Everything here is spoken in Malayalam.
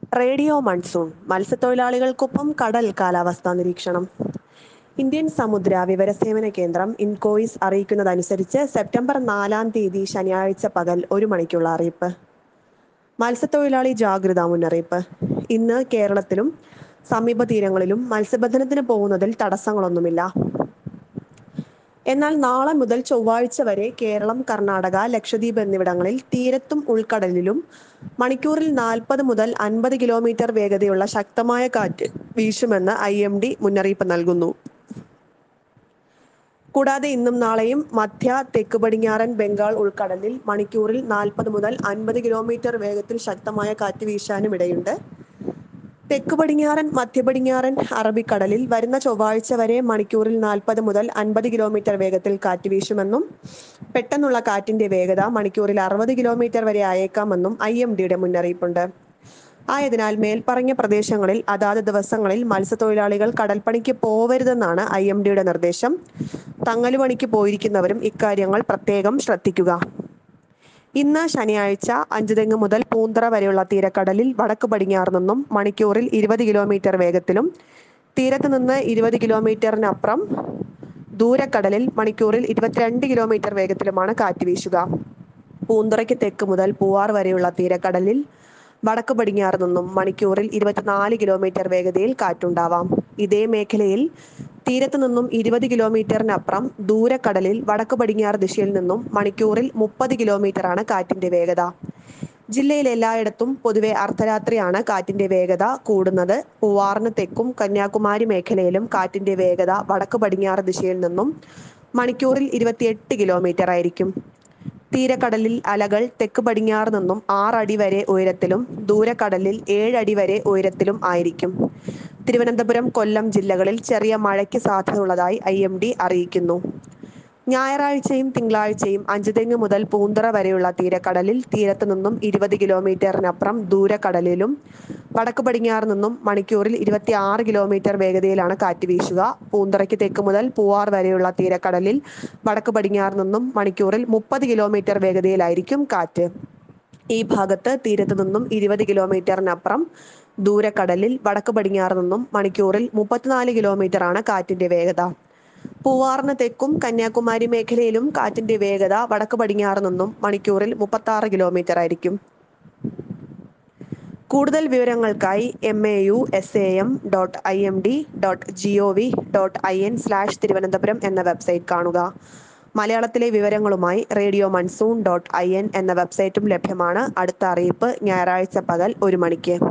റേഡിയോ മൺസൂൺ മത്സ്യത്തൊഴിലാളികൾക്കൊപ്പം കടൽ കാലാവസ്ഥാ നിരീക്ഷണം ഇന്ത്യൻ സമുദ്ര വിവരസേവന കേന്ദ്രം ഇൻകോയിസ് അറിയിക്കുന്നതനുസരിച്ച് സെപ്റ്റംബർ നാലാം തീയതി ശനിയാഴ്ച പകൽ ഒരു മണിക്കുള്ള അറിയിപ്പ് മത്സ്യത്തൊഴിലാളി ജാഗ്രതാ മുന്നറിയിപ്പ് ഇന്ന് കേരളത്തിലും സമീപ തീരങ്ങളിലും മത്സ്യബന്ധനത്തിന് പോകുന്നതിൽ തടസ്സങ്ങളൊന്നുമില്ല എന്നാൽ നാളെ മുതൽ ചൊവ്വാഴ്ച വരെ കേരളം കർണാടക ലക്ഷദ്വീപ് എന്നിവിടങ്ങളിൽ തീരത്തും ഉൾക്കടലിലും മണിക്കൂറിൽ നാൽപ്പത് മുതൽ അൻപത് കിലോമീറ്റർ വേഗതയുള്ള ശക്തമായ കാറ്റ് വീശുമെന്ന് ഐ എം ഡി മുന്നറിയിപ്പ് നൽകുന്നു കൂടാതെ ഇന്നും നാളെയും മധ്യ തെക്ക് പടിഞ്ഞാറൻ ബംഗാൾ ഉൾക്കടലിൽ മണിക്കൂറിൽ നാൽപ്പത് മുതൽ അൻപത് കിലോമീറ്റർ വേഗത്തിൽ ശക്തമായ കാറ്റ് വീശാനും ഇടയുണ്ട് തെക്ക് പടിഞ്ഞാറൻ മധ്യ പടിഞ്ഞാറൻ അറബിക്കടലിൽ വരുന്ന ചൊവ്വാഴ്ച വരെ മണിക്കൂറിൽ നാൽപ്പത് മുതൽ അൻപത് കിലോമീറ്റർ വേഗത്തിൽ കാറ്റ് വീശുമെന്നും പെട്ടെന്നുള്ള കാറ്റിന്റെ വേഗത മണിക്കൂറിൽ അറുപത് കിലോമീറ്റർ വരെ ആയേക്കാമെന്നും ഐ എം ഡിയുടെ മുന്നറിയിപ്പുണ്ട് ആയതിനാൽ മേൽപ്പറഞ്ഞ പ്രദേശങ്ങളിൽ അതാത് ദിവസങ്ങളിൽ മത്സ്യത്തൊഴിലാളികൾ കടൽപ്പണിക്ക് പോവരുതെന്നാണ് ഐ എം ഡിയുടെ നിർദ്ദേശം തങ്ങലുപണിക്ക് പോയിരിക്കുന്നവരും ഇക്കാര്യങ്ങൾ പ്രത്യേകം ശ്രദ്ധിക്കുക ഇന്ന് ശനിയാഴ്ച അഞ്ചുതെങ്ങ് മുതൽ പൂന്തറ വരെയുള്ള തീരക്കടലിൽ വടക്ക് പടിഞ്ഞാറ് നിന്നും മണിക്കൂറിൽ ഇരുപത് കിലോമീറ്റർ വേഗത്തിലും തീരത്ത് നിന്ന് ഇരുപത് കിലോമീറ്ററിനപ്പുറം ദൂരക്കടലിൽ മണിക്കൂറിൽ ഇരുപത്തിരണ്ട് കിലോമീറ്റർ വേഗത്തിലുമാണ് കാറ്റ് വീശുക പൂന്തുറയ്ക്ക് തെക്ക് മുതൽ പൂവാർ വരെയുള്ള തീരക്കടലിൽ വടക്ക് പടിഞ്ഞാറ് നിന്നും മണിക്കൂറിൽ ഇരുപത്തിനാല് കിലോമീറ്റർ വേഗതയിൽ കാറ്റുണ്ടാവാം ഇതേ മേഖലയിൽ തീരത്ത് നിന്നും ഇരുപത് കിലോമീറ്ററിനപ്പുറം ദൂരക്കടലിൽ വടക്ക് പടിഞ്ഞാറ് ദിശയിൽ നിന്നും മണിക്കൂറിൽ മുപ്പത് കിലോമീറ്ററാണ് കാറ്റിന്റെ വേഗത ജില്ലയിൽ എല്ലായിടത്തും പൊതുവെ അർദ്ധരാത്രിയാണ് കാറ്റിന്റെ വേഗത കൂടുന്നത് പൂവാറിന് തെക്കും കന്യാകുമാരി മേഖലയിലും കാറ്റിന്റെ വേഗത വടക്ക് പടിഞ്ഞാറ് ദിശയിൽ നിന്നും മണിക്കൂറിൽ ഇരുപത്തിയെട്ട് കിലോമീറ്റർ ആയിരിക്കും തീരക്കടലിൽ അലകൾ തെക്ക് പടിഞ്ഞാറ് നിന്നും ആറടി വരെ ഉയരത്തിലും ദൂരക്കടലിൽ ഏഴടി വരെ ഉയരത്തിലും ആയിരിക്കും തിരുവനന്തപുരം കൊല്ലം ജില്ലകളിൽ ചെറിയ മഴയ്ക്ക് സാധ്യതയുള്ളതായി ഐ എം ഡി അറിയിക്കുന്നു ഞായറാഴ്ചയും തിങ്കളാഴ്ചയും അഞ്ചുതെങ്ങ് മുതൽ പൂന്തറ വരെയുള്ള തീരക്കടലിൽ തീരത്ത് നിന്നും ഇരുപത് കിലോമീറ്ററിനപ്പുറം ദൂരക്കടലിലും വടക്ക് പടിഞ്ഞാറ് നിന്നും മണിക്കൂറിൽ ഇരുപത്തി ആറ് കിലോമീറ്റർ വേഗതയിലാണ് കാറ്റ് വീശുക പൂന്തറയ്ക്ക് തെക്ക് മുതൽ പൂവാർ വരെയുള്ള തീരക്കടലിൽ വടക്ക് പടിഞ്ഞാറ് നിന്നും മണിക്കൂറിൽ മുപ്പത് കിലോമീറ്റർ വേഗതയിലായിരിക്കും കാറ്റ് ഈ ഭാഗത്ത് തീരത്ത് നിന്നും ഇരുപത് കിലോമീറ്ററിനപ്പുറം ദൂരക്കടലിൽ വടക്ക് പടിഞ്ഞാറ് നിന്നും മണിക്കൂറിൽ മുപ്പത്തിനാല് കിലോമീറ്റർ ആണ് കാറ്റിന്റെ വേഗത പൂവാറിന് തെക്കും കന്യാകുമാരി മേഖലയിലും കാറ്റിന്റെ വേഗത വടക്ക് പടിഞ്ഞാറ് നിന്നും മണിക്കൂറിൽ മുപ്പത്തി ആറ് കിലോമീറ്റർ ആയിരിക്കും കൂടുതൽ വിവരങ്ങൾക്കായി M A U S A M dot I M D dot G O V dot I N slash Thiruvananthapuram എന്ന വെബ്സൈറ്റ് കാണുക മലയാളത്തിലെ വിവരങ്ങളുമായി radio monsoon dot I N എന്ന വെബ്സൈറ്റും ലഭ്യമാണ് അടുത്ത അറിയിപ്പ് ഞായറാഴ്ച പകൽ ഒരു മണിക്ക്